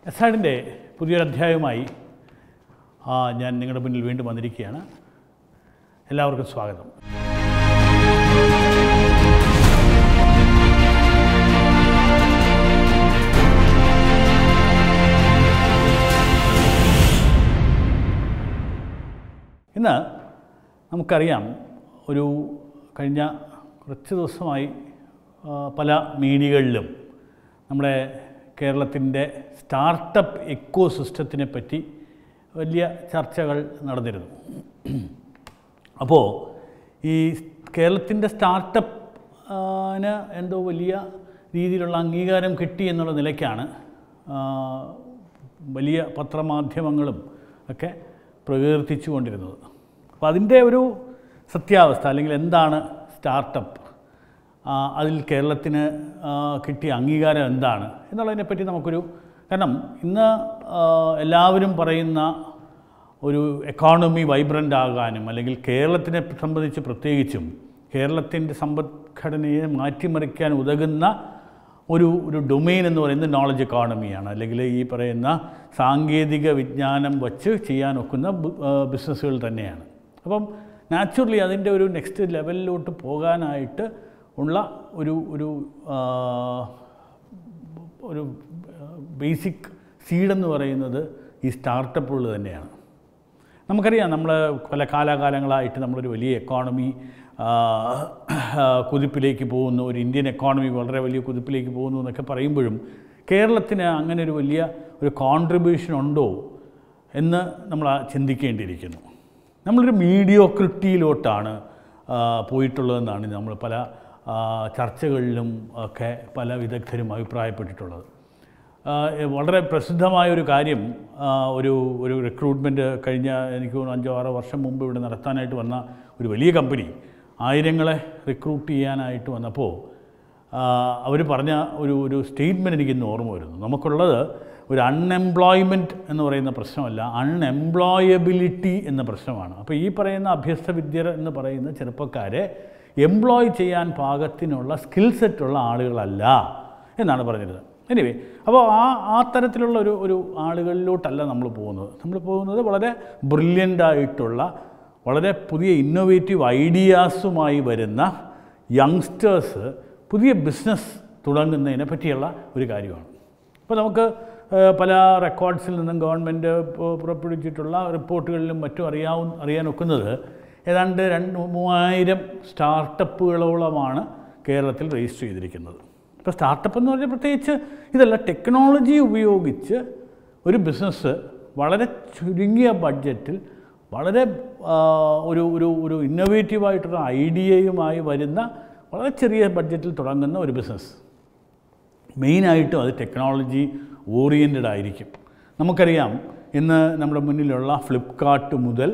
എസ്സാഡിൻ്റെ പുതിയൊരു അധ്യായവുമായി ആ, ഞാൻ നിങ്ങളുടെ മുന്നിൽ വീണ്ടും വന്നിരിക്കുകയാണ് എല്ലാവർക്കും സ്വാഗതം ഇന്ന് നമുക്കറിയാം ഒരു കഴിഞ്ഞ കുറച്ച് ദിവസമായി ആ, പല മീഡിയകളിലും നമ്മുടെ കേരളത്തിൻ്റെ സ്റ്റാർട്ടപ്പ് എക്കോ സിസ്റ്റത്തിനെ പറ്റി വലിയ ചർച്ചകൾ നടന്നിരുന്നു അപ്പോൾ ഈ കേരളത്തിൻ്റെ സ്റ്റാർട്ടപ്പ് ന് എന്തോ വലിയ രീതിയിലുള്ള അംഗീകാരം കിട്ടി എന്നുള്ള നിലയ്ക്കാണ് ആ, വലിയ പത്രമാധ്യമങ്ങളും ഒക്കെ പ്രകീർത്തിച്ചു കൊണ്ടിരുന്നത് അപ്പോൾ അതിൻ്റെ ഒരു സത്യാവസ്ഥ അല്ലെങ്കിൽ എന്താണ് സ്റ്റാർട്ടപ്പ് ആ, അതിൽ കേരളത്തിന് ആ, കിട്ടിയ അംഗീകാരം എന്താണ് എന്നുള്ളതിനെപ്പറ്റി നമുക്കൊരു കാരണം ഇന്ന് ആ, എല്ലാവരും പറയുന്ന ഒരു എക്കോണമി വൈബ്രൻ്റ് ആകാനും അല്ലെങ്കിൽ കേരളത്തിനെ സംബന്ധിച്ച് പ്രത്യേകിച്ചും കേരളത്തിൻ്റെ സമ്പദ്ഘടനയെ മാറ്റിമറിക്കാൻ ഉതകുന്ന ഒരു ഒരു ഡൊമെയിൻ എന്ന് പറയുന്നത് നോളജ് എക്കോണമിയാണ് അല്ലെങ്കിൽ ഈ പറയുന്ന സാങ്കേതിക വിജ്ഞാനം വച്ച് ചെയ്യാനൊക്കുന്ന ബി- ആ, ബിസിനസ്സുകൾ തന്നെയാണ് അപ്പം നാച്ചുറലി അതിൻ്റെ ഒരു നെക്സ്റ്റ് ലെവലിലോട്ട് പോകാനായിട്ട് ഉള്ള ഒരു ഒരു ആ, ഒരു ബേസിക് സീഡെന്ന് പറയുന്നത് ഈ സ്റ്റാർട്ടപ്പുകൾ തന്നെയാണ് നമുക്കറിയാം നമ്മൾ പല കാലാകാലങ്ങളായിട്ട് നമ്മളൊരു വലിയ എക്കോണമി ആ, ആ, കുതിപ്പിലേക്ക് പോകുന്നു ഒരു ഇന്ത്യൻ എക്കോണമി വളരെ വലിയ കുതിപ്പിലേക്ക് പോകുന്നു എന്നൊക്കെ പറയുമ്പോഴും കേരളത്തിന് അങ്ങനെ ഒരു വലിയ ഒരു കോൺട്രിബ്യൂഷൻ ഉണ്ടോ എന്ന് നമ്മൾ ആ ചിന്തിക്കേണ്ടിയിരിക്കുന്നു നമ്മളൊരു മീഡിയോക്രിറ്റിയിലോട്ടാണ് ആ, പോയിട്ടുള്ളതെന്നാണ് നമ്മൾ പല ആ, ചർച്ചകളിലും ഒക്കെ പല വിദഗ്ധരും അഭിപ്രായപ്പെട്ടിട്ടുള്ളത് ആ, വളരെ പ്രസിദ്ധമായ ഒരു കാര്യം ആ, ഒരു ഒരു റിക്രൂട്ട്മെൻറ്റ് കഴിഞ്ഞ എനിക്ക് തോന്നുന്നു അഞ്ചോ ആറോ വർഷം മുമ്പ് ഇവിടെ നടത്താനായിട്ട് വന്ന ഒരു വലിയ കമ്പനി ആയിരങ്ങളെ റിക്രൂട്ട് ചെയ്യാനായിട്ട് വന്നപ്പോൾ അവർ പറഞ്ഞ ഒരു ഒരു സ്റ്റേറ്റ്മെൻറ്റ് എനിക്കിന്ന് ഓർമ്മ വരുന്നു നമുക്കുള്ളത് ഒരു അൺഎംപ്ലോയ്മെൻറ്റ് എന്ന് പറയുന്ന പ്രശ്നമല്ല അൺഎംപ്ലോയബിലിറ്റി എന്ന പ്രശ്നമാണ് അപ്പോൾ ഈ പറയുന്ന അഭ്യസ്ത വിദ്യർ എന്ന് പറയുന്ന ചെറുപ്പക്കാരെ എംപ്ലോയ് ചെയ്യാൻ പാകത്തിനുള്ള സ്കിൽ സെറ്റുള്ള ആളുകളല്ല എന്നാണ് പറഞ്ഞിരുന്നത് എനിവേ അപ്പോൾ ആ ആ തരത്തിലുള്ള ഒരു ഒരു ആളുകളിലോട്ടല്ല നമ്മൾ പോകുന്നത് നമ്മൾ പോകുന്നത് വളരെ ബ്രില്യൻ്റ് ആയിട്ടുള്ള വളരെ പുതിയ ഇന്നോവേറ്റീവ് ഐഡിയാസുമായി വരുന്ന യങ്സ്റ്റേഴ്സ് പുതിയ ബിസിനസ് തുടങ്ങുന്നതിനെ പറ്റിയുള്ള ഒരു കാര്യമാണ് അപ്പോൾ നമുക്ക് ഏഹ്, പല റെക്കോർഡ്സിൽ നിന്നും ഗവൺമെൻറ് പുറപ്പെടുവിച്ചിട്ടുള്ള റിപ്പോർട്ടുകളിലും മറ്റും അറിയാവുന്ന അറിയാനൊക്കുന്നത് ഏതാണ്ട് രണ്ട് മൂവായിരം സ്റ്റാർട്ടപ്പുകളോളമാണ് കേരളത്തിൽ രജിസ്റ്റർ ചെയ്തിരിക്കുന്നത് ഇപ്പോൾ സ്റ്റാർട്ടപ്പ് എന്ന് പറഞ്ഞാൽ പ്രത്യേകിച്ച് ഇതല്ല ടെക്നോളജി ഉപയോഗിച്ച് ഒരു ബിസിനസ് വളരെ ചുരുങ്ങിയ ബഡ്ജറ്റിൽ വളരെ ആ, ഒരു ഒരു ഒരു ഇന്നോവേറ്റീവായിട്ടുള്ള ഐഡിയയുമായി വരുന്ന വളരെ ചെറിയ ബഡ്ജറ്റിൽ തുടങ്ങുന്ന ഒരു ബിസിനസ് മെയിനായിട്ടും അത് ടെക്നോളജി ഓറിയൻറ്റഡ് ആയിരിക്കും നമുക്കറിയാം ഇന്ന് നമ്മുടെ മുന്നിലുള്ള ഫ്ലിപ്കാർട്ട് മുതൽ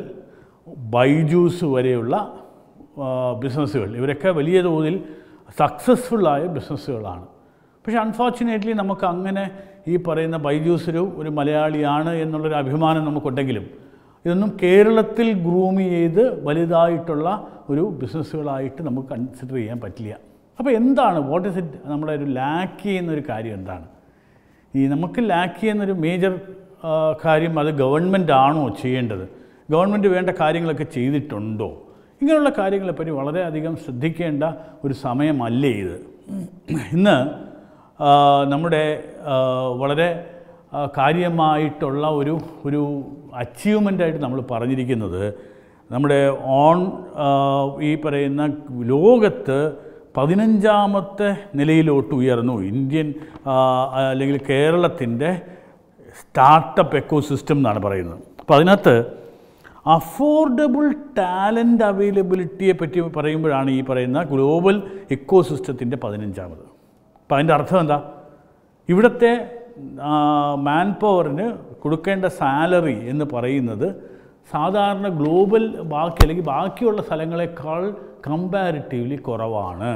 ബൈജൂസ് വരെയുള്ള ആ, ബിസിനസ്സുകൾ ഇവരൊക്കെ വലിയ തോതിൽ സക്സസ്ഫുള്ളായ ബിസിനസ്സുകളാണ് പക്ഷേ അൺഫോർച്ചുനേറ്റ്ലി നമുക്ക് അങ്ങനെ ഈ പറയുന്ന ബൈജൂസ് ഒരു ഒരു മലയാളിയാണ് എന്നുള്ളൊരു അഭിമാനം നമുക്കുണ്ടെങ്കിലും ഇതൊന്നും കേരളത്തിൽ ഗ്രൂം ചെയ്ത് വലുതായിട്ടുള്ള ഒരു ബിസിനസ്സുകളായിട്ട് നമുക്ക് കൺസിഡർ ചെയ്യാൻ പറ്റില്ല അപ്പോൾ എന്താണ് വാട്ട് ഇസ് ഇറ്റ് നമ്മളെ ഒരു ലാക്ക് ചെയ്യുന്ന ഒരു കാര്യം എന്താണ് ഈ നമുക്ക് ലാക്ക് ചെയ്യുന്നൊരു മേജർ കാര്യം അത് ഗവൺമെൻറ് ആണോ ചെയ്യേണ്ടത് ഗവൺമെൻറ് വേണ്ട കാര്യങ്ങളൊക്കെ ചെയ്തിട്ടുണ്ടോ ഇങ്ങനെയുള്ള കാര്യങ്ങളെപ്പറ്റി വളരെയധികം ശ്രദ്ധിക്കേണ്ട ഒരു സമയമല്ലേ ഇത് ഇന്ന് ആ, നമ്മുടെ ആ, വളരെ ആ, കാര്യമായിട്ടുള്ള ഒരു ഒരു അച്ചീവ്മെൻ്റായിട്ട് നമ്മൾ പറഞ്ഞിരിക്കുന്നത് നമ്മുടെ ഓൺ ആ, ഈ പറയുന്ന ലോകത്ത് പതിനഞ്ചാമത്തെ നിലയിലോട്ട് ഉയർന്നു ഇന്ത്യൻ ആ, അല്ലെങ്കിൽ കേരളത്തിൻ്റെ സ്റ്റാർട്ടപ്പ് എക്കോ സിസ്റ്റം എന്നാണ് പറയുന്നത് അപ്പോൾ അതിനകത്ത് അഫോർഡബിൾ ടാലൻ്റ് അവൈലബിലിറ്റിയെ പറ്റി പറയുമ്പോഴാണ് ഈ പറയുന്ന ഗ്ലോബൽ എക്കോ സിസ്റ്റത്തിൻ്റെ പതിനഞ്ചാമത് അപ്പം അതിൻ്റെ അർത്ഥം എന്താ ഇവിടുത്തെ മാൻ പവറിന് കൊടുക്കേണ്ട സാലറി എന്ന് പറയുന്നത് സാധാരണ ഗ്ലോബൽ ബാക്കി അല്ലെങ്കിൽ ബാക്കിയുള്ള സ്ഥലങ്ങളെക്കാൾ കമ്പാരിറ്റീവ്ലി കുറവാണ്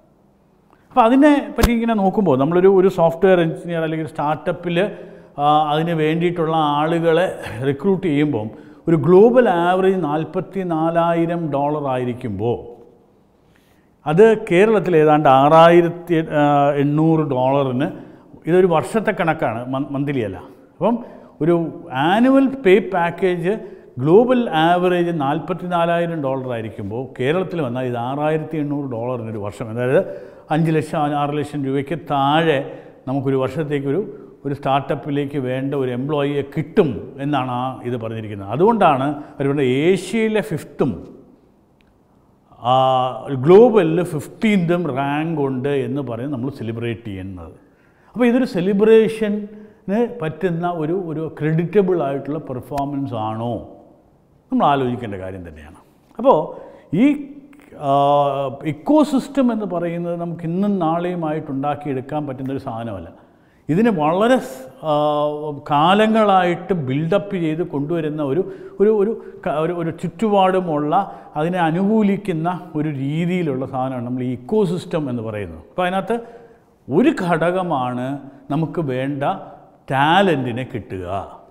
അപ്പോൾ അതിനെ പറ്റി ഇങ്ങനെ നോക്കുമ്പോൾ നമ്മളൊരു ഒരു സോഫ്റ്റ്വെയർ എഞ്ചിനീയർ അല്ലെങ്കിൽ സ്റ്റാർട്ടപ്പിൽ അതിന് വേണ്ടിയിട്ടുള്ള ആളുകളെ റിക്രൂട്ട് ചെയ്യുമ്പം ഒരു ഗ്ലോബൽ ആവറേജ് നാൽപ്പത്തി നാലായിരം ഡോളർ ആയിരിക്കുമ്പോൾ അത് കേരളത്തിൽ ഏതാണ്ട് ആറായിരത്തി എണ്ണൂറ് ഡോളറിന് ഇതൊരു വർഷത്തെ കണക്കാണ് മന്ത്ലി അല്ല അപ്പം ഒരു annual pay package global average നാൽപ്പത്തി നാലായിരം ഡോളർ ആയിരിക്കുമ്പോൾ കേരളത്തിൽ വന്നാൽ ഇത് ആറായിരത്തി എണ്ണൂറ് ഡോളറിന് ഒരു വർഷം അതായത് അഞ്ച് ലക്ഷം ആറ് ലക്ഷം രൂപയ്ക്ക് താഴെ നമുക്കൊരു വർഷത്തേക്കൊരു ഒരു സ്റ്റാർട്ടപ്പിലേക്ക് വേണ്ട ഒരു എംപ്ലോയിയെ കിട്ടും എന്നാണ് ആ ഇത് പറഞ്ഞിരിക്കുന്നത് അതുകൊണ്ടാണ് അവർ പറയുന്നത് ഏഷ്യയിലെ ഫിഫ്ത്തും ഗ്ലോബലിൽ ഫിഫ്റ്റീൻതും റാങ്ക് ഉണ്ട് എന്ന് പറഞ്ഞ് നമ്മൾ സെലിബ്രേറ്റ് ചെയ്യുന്നത് അപ്പോൾ ഇതൊരു സെലിബ്രേഷന് പറ്റുന്ന ഒരു ഒരു ക്രെഡിറ്റബിൾ ആയിട്ടുള്ള പെർഫോമൻസ് ആണോ നമ്മൾ ആലോചിക്കേണ്ട കാര്യം തന്നെയാണ് അപ്പോൾ ഈ ഇക്കോ സിസ്റ്റം എന്ന് പറയുന്നത് നമുക്ക് ഇന്നും നാളെയുമായിട്ട് ഉണ്ടാക്കിയെടുക്കാൻ പറ്റുന്ന ഒരു സാധനമല്ല ഇതിനെ വളരെ സ്- ആ, കാലങ്ങളായിട്ട് ബിൽഡപ്പ് ചെയ്ത് കൊണ്ടുവരുന്ന ഒരു ഒരു ഒരു ക- ഒരു ഒരു ചുറ്റുപാടുമുള്ള അതിനെ അനുകൂലിക്കുന്ന ഒരു രീതിയിലുള്ള സാധനമാണ് നമ്മൾ ഈ ഇക്കോ സിസ്റ്റം എന്ന് പറയുന്നത് അപ്പോൾ അതിനകത്ത് ഒരു ഘടകമാണ് നമുക്ക് വേണ്ട ടാലൻറ്റിനെ കിട്ടുക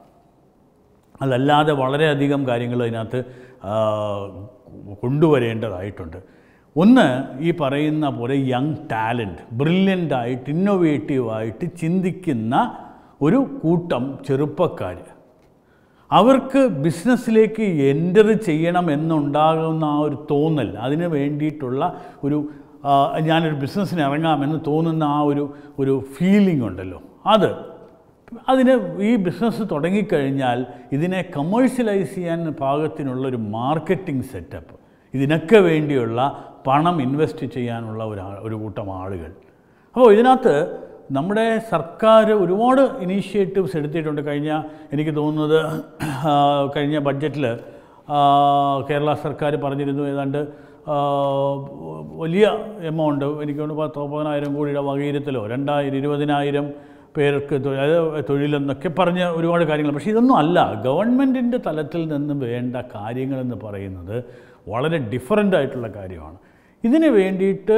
അതല്ലാതെ വളരെയധികം കാര്യങ്ങൾ അതിനകത്ത് ആ, കൊണ്ടുവരേണ്ടതായിട്ടുണ്ട് ഒന്ന് ഈ പറയുന്ന പോലെ യങ് ടാലൻറ്റ് ബ്രില്യൻ്റായിട്ട് ഇന്നൊവേറ്റീവായിട്ട് ചിന്തിക്കുന്ന ഒരു കൂട്ടം ചെറുപ്പക്കാർ അവർക്ക് ബിസിനസ്സിലേക്ക് എൻ്റർ ചെയ്യണം എന്നുണ്ടാകുന്ന ആ ഒരു തോന്നൽ അതിന് വേണ്ടിയിട്ടുള്ള ഒരു ആ, ഞാനൊരു ബിസിനസ്സിന് ഇറങ്ങാമെന്ന് തോന്നുന്ന ആ ഒരു ഒരു ഫീലിംഗ് ഉണ്ടല്ലോ അത് അതിന് ഈ ബിസിനസ് തുടങ്ങിക്കഴിഞ്ഞാൽ ഇതിനെ കമേഴ്ഷ്യലൈസ് ചെയ്യാൻ പാകത്തിനുള്ള ഒരു മാർക്കറ്റിംഗ് സെറ്റപ്പ് ഇതിനൊക്കെ വേണ്ടിയുള്ള പണം ഇൻവെസ്റ്റ് ചെയ്യാനുള്ള ഒരു ആ- ഒരു കൂട്ടം ആളുകൾ അപ്പോൾ ഇതിനകത്ത് നമ്മുടെ സർക്കാർ ഒരുപാട് ഇനീഷ്യേറ്റീവ്സ് എടുത്തിട്ടുണ്ട് കഴിഞ്ഞ എനിക്ക് തോന്നുന്നത് ആ, കഴിഞ്ഞ ബഡ്ജറ്റിൽ കേരള സർക്കാർ പറഞ്ഞിരുന്നു ഏതാണ്ട് ആ, വലിയ എമൗണ്ട് എനിക്ക് തോന്നുന്നു പത്ത് മുപ്പതിനായിരം കോടിയുടെ വകയിരുത്തലോ രണ്ടായിരം ഇരുപതിനായിരം പേർക്ക് തൊ- അതായത് തൊഴിലെന്നൊക്കെ പറഞ്ഞ ഒരുപാട് കാര്യങ്ങൾ പക്ഷേ ഇതൊന്നും അല്ല ഗവൺമെൻറ്റിൻ്റെ തലത്തിൽ നിന്ന് വേണ്ട കാര്യങ്ങളെന്ന് പറയുന്നത് വളരെ ഡിഫറൻ്റ് ആയിട്ടുള്ള കാര്യമാണ് ഇതിന് വേണ്ടിയിട്ട്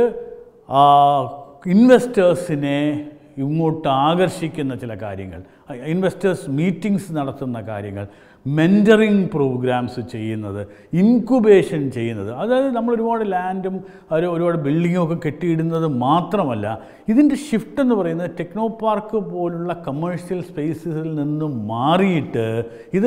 ഇൻവെസ്റ്റേഴ്സിനെ ഇങ്ങോട്ട് ആകർഷിക്കുന്ന ചില കാര്യങ്ങൾ ഇൻവെസ്റ്റേഴ്സ് മീറ്റിംഗ്സ് നടത്തുന്ന കാര്യങ്ങൾ മെൻറ്ററിങ് പ്രോഗ്രാംസ് ചെയ്യുന്നത് ഇൻക്യുബേഷൻ ചെയ്യുന്നത് അതായത് നമ്മൾ ഒരുപാട് ലാൻഡും ഒരു ഒരുപാട് ബിൽഡിങ്ങും ഒക്കെ കെട്ടിയിടുന്നത് മാത്രമല്ല ഇതിൻ്റെ ഷിഫ്റ്റ് എന്ന് പറയുന്നത് ടെക്നോ പാർക്ക് പോലുള്ള കമേഴ്ഷ്യൽ സ്പേസസിൽ നിന്നും മാറിയിട്ട് ഇത്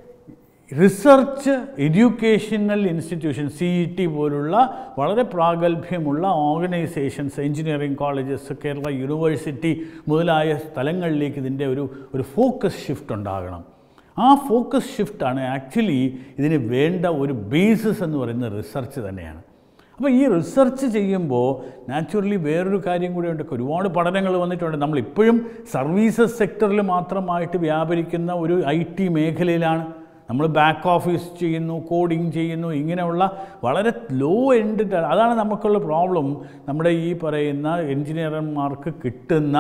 research educational institution C E T പോലുള്ള വളരെ പ്രാഗൽഭ്യമുള്ള organisations engineering colleges Kerala University മുതലായ സ്ഥലങ്ങളിലേക്ക് ഇതിൻ്റെ ഒരു ഒരു ഫോക്കസ് ഷിഫ്റ്റ് ഉണ്ടാകണം ആ ഫോക്കസ് ഷിഫ്റ്റാണ് ആക്ച്വലി ഇതിന് വേണ്ട ഒരു ബേസിസ് എന്ന് പറയുന്നത് റിസർച്ച് തന്നെയാണ് അപ്പോൾ ഈ റിസർച്ച് ചെയ്യുമ്പോൾ നാച്ചുറലി വേറൊരു കാര്യം കൂടി ഉണ്ട് ഒരുപാട് പഠനങ്ങൾ വന്നിട്ടുണ്ട് നമ്മളിപ്പോഴും സർവീസസ് സെക്ടറിൽ മാത്രമായിട്ട് വ്യാപരിക്കുന്ന ഒരു ഐ ടി മേഖലയിലാണ് നമ്മൾ ബാക്ക് ഓഫീസ് ചെയ്യുന്നു കോഡിങ് ചെയ്യുന്നു ഇങ്ങനെയുള്ള വളരെ ലോ എൻഡ് അതാണ് നമുക്കുള്ള പ്രോബ്ലം നമ്മുടെ ഈ പറയുന്ന എൻജിനീയർമാർക്ക് കിട്ടുന്ന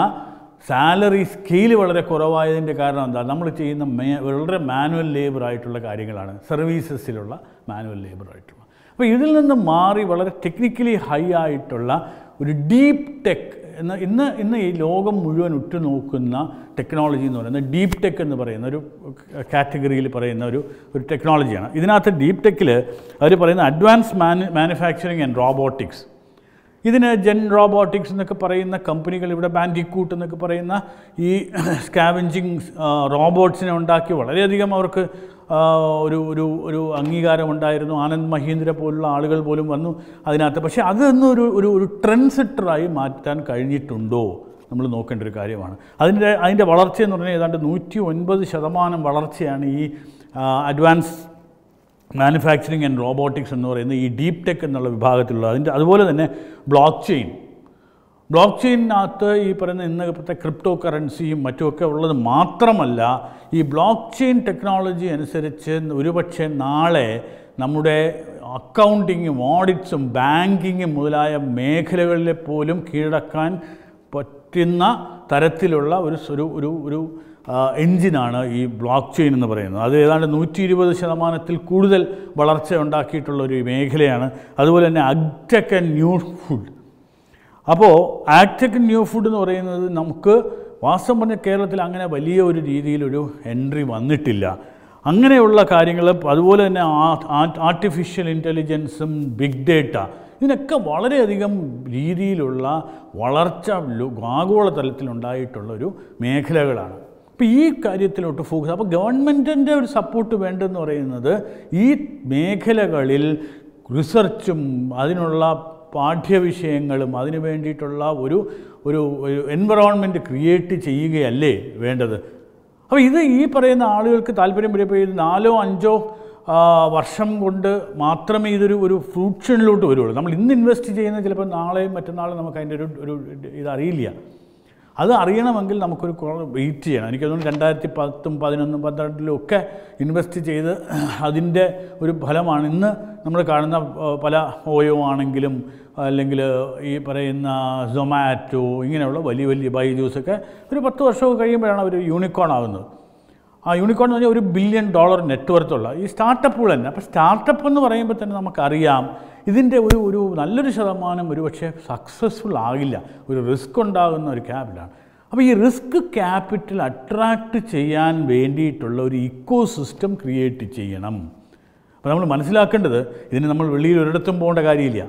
സാലറി സ്കെയിൽ വളരെ കുറവായതിൻ്റെ കാരണം എന്താ നമ്മൾ ചെയ്യുന്ന മേ വളരെ മാനുവൽ ലേബർ ആയിട്ടുള്ള കാര്യങ്ങളാണ് സർവീസസിലുള്ള മാനുവൽ ലേബർ ആയിട്ടുള്ള അപ്പോൾ ഇതിൽ നിന്ന് മാറി വളരെ ടെക്നിക്കലി ഹൈ ആയിട്ടുള്ള ഒരു ഡീപ്പ് ടെക് എന്ന ഇന്ന് ഇന്ന് ഈ ലോകം മുഴുവൻ ഉറ്റുനോക്കുന്ന ടെക്നോളജി എന്ന് പറയുന്നത് ഡീപ്പ് ടെക് എന്ന് പറയുന്ന ഒരു കാറ്റഗറിയിൽ പറയുന്ന ഒരു ഒരു ടെക്നോളജിയാണ് ഇതിനകത്ത് ഡീപ്പ് ടെക്കിൽ അവർ പറയുന്ന advance manu manufacturing and robotics ഇതിന് ജെൻ റോബോട്ടിക്സ് എന്നൊക്കെ പറയുന്ന കമ്പനികൾ ഇവിടെ ബാൻഡിക്കൂട്ട് എന്നൊക്കെ പറയുന്ന ഈ സ്കാവഞ്ചിങ് റോബോട്ട്സിനെ ഉണ്ടാക്കി വളരെയധികം അവർക്ക് ആ, ഒരു ഒരു ഒരു അംഗീകാരം ഉണ്ടായിരുന്നു ആനന്ദ് മഹീന്ദ്ര പോലുള്ള ആളുകൾ പോലും വന്നു അതിനകത്ത് പക്ഷേ അതൊന്നും ഒരു ഒരു ഒരു ട്രെൻഡ് സെറ്ററായി മാറ്റാൻ കഴിഞ്ഞിട്ടുണ്ടോ നമ്മൾ നോക്കേണ്ട ഒരു കാര്യമാണ് അതിൻ്റെ അതിൻ്റെ വളർച്ച എന്ന് പറഞ്ഞാൽ ഏതാണ്ട് നൂറ്റി ഒൻപത് ശതമാനം വളർച്ചയാണ് ഈ അഡ്വാൻസ് മാനുഫാക്ചറിങ് ആൻഡ് റോബോട്ടിക്സ് എന്ന് പറയുന്ന ഈ ഡീപ്പ് ടെക് എന്നുള്ള വിഭാഗത്തിലുള്ള അതിൻ്റെ അതുപോലെ തന്നെ ബ്ലോക്ക് ചെയിൻ ബ്ലോക്ക് ചെയിനകത്ത് ഈ പറയുന്ന ഇന്നത്തെ ക്രിപ്റ്റോ കറൻസിയും മറ്റുമൊക്കെ ഉള്ളത് മാത്രമല്ല ഈ ബ്ലോക്ക് ചെയിൻ ടെക്നോളജി അനുസരിച്ച് ഒരുപക്ഷെ നാളെ നമ്മുടെ അക്കൗണ്ടിങ്ങും ഓഡിറ്റ്സും ബാങ്കിങ്ങും മുതലായ മേഖലകളിലെ പോലും കീഴടക്കാൻ പറ്റുന്ന തരത്തിലുള്ള ഒരു സ് ഒരു ഒരു ഒരു ആ, എഞ്ചിനാണ് ഈ ബ്ലോക്ക് ചെയിൻ എന്ന് പറയുന്നത് അത് ഏതാണ്ട് നൂറ്റി ഇരുപത് ശതമാനത്തിൽ കൂടുതൽ വളർച്ച ഉണ്ടാക്കിയിട്ടുള്ള ഒരു മേഖലയാണ് അതുപോലെ തന്നെ അഗ്ടെക് ആൻഡ് ന്യൂ ഫുഡ് അപ്പോൾ ആക്ടെക് ന്യൂ ഫുഡ് എന്ന് പറയുന്നത് നമുക്ക് വാസ്തവം പറഞ്ഞ കേരളത്തിൽ അങ്ങനെ വലിയ ഒരു രീതിയിലൊരു എൻട്രി വന്നിട്ടില്ല അങ്ങനെയുള്ള കാര്യങ്ങൾ അതുപോലെ തന്നെ ആർട്ടിഫിഷ്യൽ ഇൻ്റലിജൻസും ബിഗ് ഡേറ്റ ഇതിനൊക്കെ വളരെയധികം രീതിയിലുള്ള വളർച്ച ലോ- ആഗോള തലത്തിലുണ്ടായിട്ടുള്ള ഒരു മേഖലകളാണ് അപ്പോൾ ഈ കാര്യത്തിലോട്ട് ഫോക്കസ് അപ്പോൾ ഗവൺമെൻറ്റിൻ്റെ ഒരു സപ്പോർട്ട് വേണ്ടെന്ന് പറയുന്നത് ഈ മേഖലകളിൽ റിസർച്ചും അതിനുള്ള പാഠ്യവിഷയങ്ങളും അതിന് വേണ്ടിയിട്ടുള്ള ഒരു ഒരു ഒരു എൻവറോൺമെൻറ്റ് ക്രിയേറ്റ് ചെയ്യുകയല്ലേ വേണ്ടത് അപ്പോൾ ഇത് ഈ പറയുന്ന ആളുകൾക്ക് താല്പര്യം വരുമ്പോൾ ഇത് നാലോ അഞ്ചോ ആ, വർഷം കൊണ്ട് മാത്രമേ ഇതൊരു ഒരു ഫ്രൂക്ഷനിലോട്ട് വരുള്ളൂ നമ്മൾ ഇന്ന് ഇൻവെസ്റ്റ് ചെയ്യുന്ന ചിലപ്പോൾ നാളെയും മറ്റന്നാളും നമുക്ക് അതിൻ്റെ ഒരു ഒരു ഇതറിയില്ല അത് അറിയണമെങ്കിൽ നമുക്കൊരു വെയിറ്റ് ചെയ്യണം എനിക്ക് തോന്നുന്നു രണ്ടായിരത്തി പത്തും പതിനൊന്നും പന്ത്രണ്ടിലും ഒക്കെ ഇൻവെസ്റ്റ് ചെയ്ത് അതിൻ്റെ ഒരു ഫലമാണ് ഇന്ന് നമ്മൾ കാണുന്ന ആ, പല ഓയോ ആണെങ്കിലും അല്ലെങ്കിൽ ഈ പറയുന്ന സൊമാറ്റോ ഇങ്ങനെയുള്ള വലിയ വലിയ ബൈജൂസൊക്കെ ഒരു പത്ത് വർഷമൊക്കെ കഴിയുമ്പോഴാണ് അവർ യൂണിക്കോൺ ആകുന്നത് ആ യൂണിക്കോൺ എന്ന് പറഞ്ഞാൽ ഒരു ബില്യൺ ഡോളർ നെറ്റ്വർത്തുള്ള ഈ സ്റ്റാർട്ടപ്പുകൾ തന്നെ അപ്പോൾ സ്റ്റാർട്ടപ്പ് എന്ന് പറയുമ്പോൾ തന്നെ നമുക്കറിയാം ഇതിൻ്റെ ഒരു ഒരു നല്ലൊരു ശതമാനം ഒരു പക്ഷേ സക്സസ്ഫുൾ ആകില്ല ഒരു റിസ്ക് ഉണ്ടാകുന്ന ഒരു ക്യാപിറ്റലാണ് അപ്പോൾ ഈ റിസ്ക് ക്യാപിറ്റൽ അട്രാക്റ്റ് ചെയ്യാൻ വേണ്ടിയിട്ടുള്ള ഒരു ഇക്കോ സിസ്റ്റം ക്രിയേറ്റ് ചെയ്യണം അപ്പോൾ നമ്മൾ മനസ്സിലാക്കേണ്ടത് ഇതിന് നമ്മൾ വെളിയിൽ ഒരിടത്തും പോകേണ്ട കാര്യമില്ല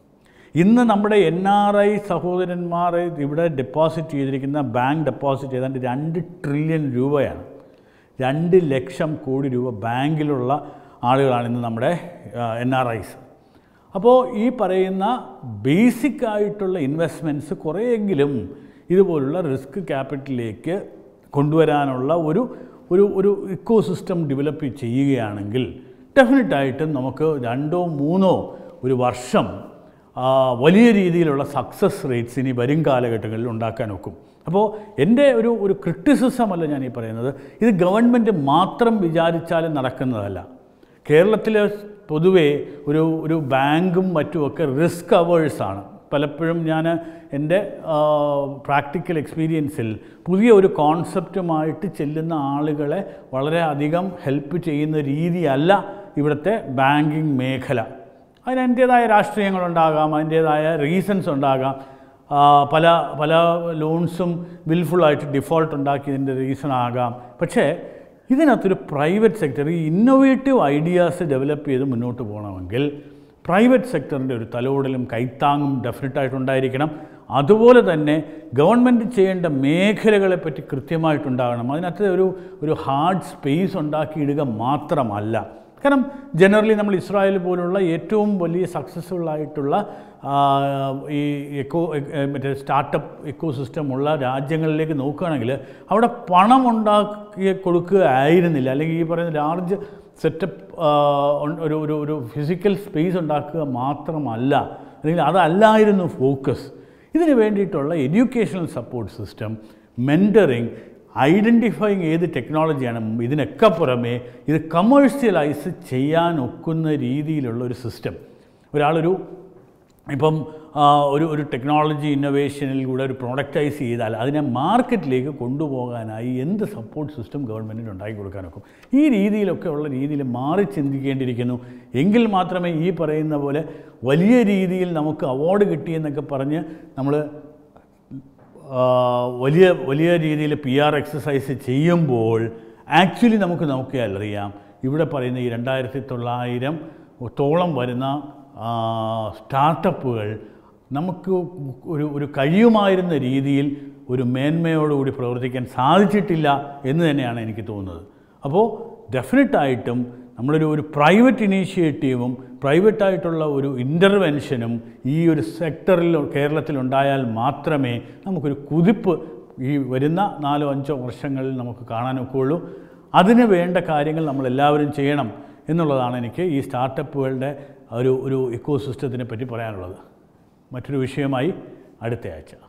ഇന്ന് നമ്മുടെ എൻ ആർ ഐ സഹോദരന്മാർ ഇവിടെ ഡെപ്പോസിറ്റ് ചെയ്തിരിക്കുന്ന ബാങ്ക് ഡെപ്പോസിറ്റ് ഏതാണ്ട് രണ്ട് ട്രില്യൺ രൂപയാണ് രണ്ട് ലക്ഷം കോടി രൂപ ബാങ്കിലുള്ള ആളുകളാണ് ഇന്ന് നമ്മുടെ എൻ ആർ ഐസ് അപ്പോൾ ഈ പറയുന്ന ബേസിക് ആയിട്ടുള്ള ഇൻവെസ്റ്റ്മെൻറ്റ്സ് കുറേയെങ്കിലും ഇതുപോലുള്ള റിസ്ക് ക്യാപിറ്റലിലേക്ക് കൊണ്ടുവരാനുള്ള ഒരു ഒരു ഒരു ഇക്കോ സിസ്റ്റം ഡെവലപ്പ് ചെയ്യുകയാണെങ്കിൽ ഡെഫിനറ്റായിട്ടും നമുക്ക് രണ്ടോ മൂന്നോ ഒരു വർഷം ആ, വലിയ രീതിയിലുള്ള സക്സസ് റേറ്റ്സ് ഇനി വരും കാലഘട്ടങ്ങളിൽ ഉണ്ടാക്കാൻ ഒക്കും അപ്പോൾ എൻ്റെ ഒരു ഒരു ക്രിറ്റിസിസം അല്ല ഞാൻ ഈ പറയുന്നത് ഇത് ഗവൺമെൻറ് മാത്രം വിചാരിച്ചാലും നടക്കുന്നതല്ല കേരളത്തിൽ പൊതുവേ ഒരു ഒരു ബാങ്കും മറ്റുമൊക്കെ റിസ്ക് അവേഴ്സാണ് പലപ്പോഴും ഞാൻ എൻ്റെ പ്രാക്ടിക്കൽ എക്സ്പീരിയൻസിൽ പുതിയ ഒരു കോൺസെപ്റ്റുമായിട്ട് ചെല്ലുന്ന ആളുകളെ വളരെയധികം ഹെൽപ്പ് ചെയ്യുന്ന രീതിയല്ല ഇവിടുത്തെ ബാങ്കിങ് മേഖല അതിന് അതിൻ്റേതായ രാഷ്ട്രീയങ്ങളുണ്ടാകാം അതിൻ്റേതായ റീസൺസ് ഉണ്ടാകാം ആ, പല പല ലോൺസും വിൽഫുള്ളായിട്ട് ഡിഫോൾട്ട് ഉണ്ടാക്കിയതിൻ്റെ റീസൺ ആകാം പക്ഷേ ഇതിനകത്തൊരു പ്രൈവറ്റ് സെക്ടർ ഈ ഇന്നോവേറ്റീവ് ഐഡിയാസ് ഡെവലപ്പ് ചെയ്ത് മുന്നോട്ട് പോകണമെങ്കിൽ പ്രൈവറ്റ് സെക്ടറിൻ്റെ ഒരു തലോടലും കൈത്താങ്ങും ഡെഫിനറ്റായിട്ടുണ്ടായിരിക്കണം അതുപോലെ തന്നെ ഗവൺമെൻറ് ചെയ്യേണ്ട മേഖലകളെ പറ്റി കൃത്യമായിട്ടുണ്ടാകണം അതിനകത്ത് ഒരു ഒരു ഹാർഡ് സ്പേസ് ഉണ്ടാക്കിയിടുക മാത്രമല്ല കാരണം ജനറലി നമ്മൾ ഇസ്രായേൽ പോലുള്ള ഏറ്റവും വലിയ സക്സസ്ഫുൾ ആയിട്ടുള്ള ആ, ഈ എക്കോ എ- മറ്റേ സ്റ്റാർട്ടപ്പ് എക്കോ സിസ്റ്റം ഉള്ള രാജ്യങ്ങളിലേക്ക് നോക്കുകയാണെങ്കിൽ അവിടെ പണം ഉണ്ടാക്കി കൊടുക്കുക ആയിരുന്നില്ല അല്ലെങ്കിൽ ഈ പറയുന്ന ലാർജ് സെറ്റപ്പ് ഒരു ഒരു ഒരു ഫിസിക്കൽ സ്പേസ് ഉണ്ടാക്കുക മാത്രമല്ല അല്ലെങ്കിൽ അതല്ലായിരുന്നു ഫോക്കസ് ഇതിന് വേണ്ടിയിട്ടുള്ള educational support system mentoring identifying ഏത് ടെക്നോളജിയാണ് ഇതിനൊക്കെ പുറമേ ഇത് കമേഴ്സ്യലൈസ് ചെയ്യാൻ ഒക്കുന്ന രീതിയിലുള്ള ഒരു സിസ്റ്റം ഒരാളൊരു ഇപ്പം ആ, ഒരു ഒരു ടെക്നോളജി ഇന്നൊവേഷനിൽ കൂടെ ഒരു പ്രൊഡക്റ്റൈസ് ചെയ്താൽ അതിനെ മാർക്കറ്റിലേക്ക് കൊണ്ടുപോകാനായി എന്ത് സപ്പോർട്ട് സിസ്റ്റം ഗവൺമെൻറ്റിന് ഉണ്ടാക്കി കൊടുക്കാനൊക്കും ഈ രീതിയിലൊക്കെ ഉള്ള രീതിയിൽ മാറി ചിന്തിക്കേണ്ടിയിരിക്കുന്നു എങ്കിൽ മാത്രമേ ഈ പറയുന്ന പോലെ വലിയ രീതിയിൽ നമുക്ക് അവാർഡ് കിട്ടിയെന്നൊക്കെ പറഞ്ഞ് നമ്മൾ ആ, വലിയ വലിയ രീതിയിൽ പി ആർ എക്സസൈസ് ചെയ്യുമ്പോൾ ആക്ച്വലി നമുക്ക് നോക്കിയാൽ അറിയാം ഇവിടെ പറയുന്ന ഈ രണ്ടായിരത്തി തൊള്ളായിരം തോളം വരുന്ന ആ, സ്റ്റാർട്ടപ്പുകൾ നമുക്ക് ഒരു ഒരു കഴിയുമായിരുന്ന രീതിയിൽ ഒരു മേന്മയോടുകൂടി പ്രവർത്തിക്കാൻ സാധിച്ചിട്ടില്ല എന്ന് തന്നെയാണ് എനിക്ക് തോന്നുന്നത് അപ്പോൾ ഡെഫിനറ്റായിട്ടും നമ്മളൊരു ഒരു പ്രൈവറ്റ് ഇനീഷ്യേറ്റീവും പ്രൈവറ്റായിട്ടുള്ള ഒരു ഇൻ്റർവെൻഷനും ഈ ഒരു സെക്ടറിൽ കേരളത്തിൽ ഉണ്ടായാൽ മാത്രമേ നമുക്കൊരു കുതിപ്പ് ഈ വരുന്ന നാലോ അഞ്ചോ വർഷങ്ങളിൽ നമുക്ക് കാണാനൊക്കെയുള്ളൂ അതിന് വേണ്ട കാര്യങ്ങൾ നമ്മളെല്ലാവരും ചെയ്യണം എന്നുള്ളതാണ് എനിക്ക് ഈ സ്റ്റാർട്ടപ്പുകളുടെ ഒരു ഒരു ഇക്കോ സിസ്റ്റത്തിനെ പറ്റി പറയാനുള്ളത് മറ്റൊരു വിഷയമായി അടുത്ത ആഴ്ച